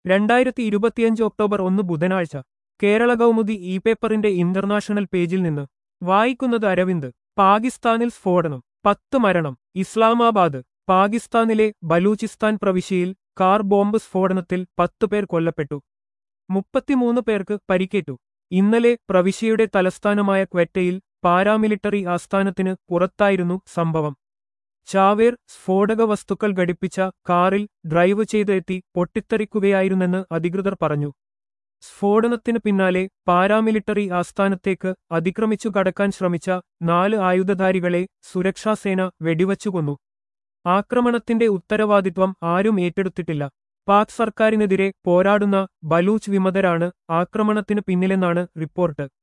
രണ്ടായിരത്തി ഇരുപത്തിയഞ്ച് ഒക്ടോബർ ഒന്ന് ബുധനാഴ്ച കേരള കൗമുദി ഇ പേപ്പറിന്റെ ഇന്റർനാഷണൽ പേജിൽ നിന്ന് വായിക്കുന്നത് അരവിന്ദ് പാകിസ്ഥാനിൽ സ്ഫോടനം പത്ത് മരണം ഇസ്ലാമാബാദ് പാകിസ്ഥാനിലെ ബലൂചിസ്ഥാൻ പ്രവിശ്യയിൽ കാർ ബോംബ് സ്ഫോടനത്തിൽ പത്ത് പേർ കൊല്ലപ്പെട്ടു മുപ്പത്തിമൂന്ന് പേർക്ക് പരിക്കേറ്റു ഇന്നലെ പ്രവിശ്യയുടെ തലസ്ഥാനമായ ക്വറ്റയിൽ പാരാമിലിറ്ററി ആസ്ഥാനത്തിന് പുറത്തായിരുന്നു സംഭവം ചാവേർ സ്ഫോടക വസ്തുക്കൾ ഘടിപ്പിച്ച കാറിൽ ഡ്രൈവ് ചെയ്ത് എത്തി പൊട്ടിത്തെറിക്കുകയായിരുന്നെന്ന് അധികൃതർ പറഞ്ഞു സ്ഫോടനത്തിന് പിന്നാലെ പാരാമിലിറ്ററി ആസ്ഥാനത്തേക്ക് അതിക്രമിച്ചു കടക്കാൻ ശ്രമിച്ച നാല് ആയുധധാരികളെ സുരക്ഷാസേന വെടിവച്ചു കൊന്നു ആക്രമണത്തിന്റെ ഉത്തരവാദിത്വം ആരും ഏറ്റെടുത്തിട്ടില്ല പാക് സർക്കാരിനെതിരെ പോരാടുന്ന ബലൂച്ച് വിമതരാണ് ആക്രമണത്തിന് പിന്നിലെന്നാണ് റിപ്പോർട്ട്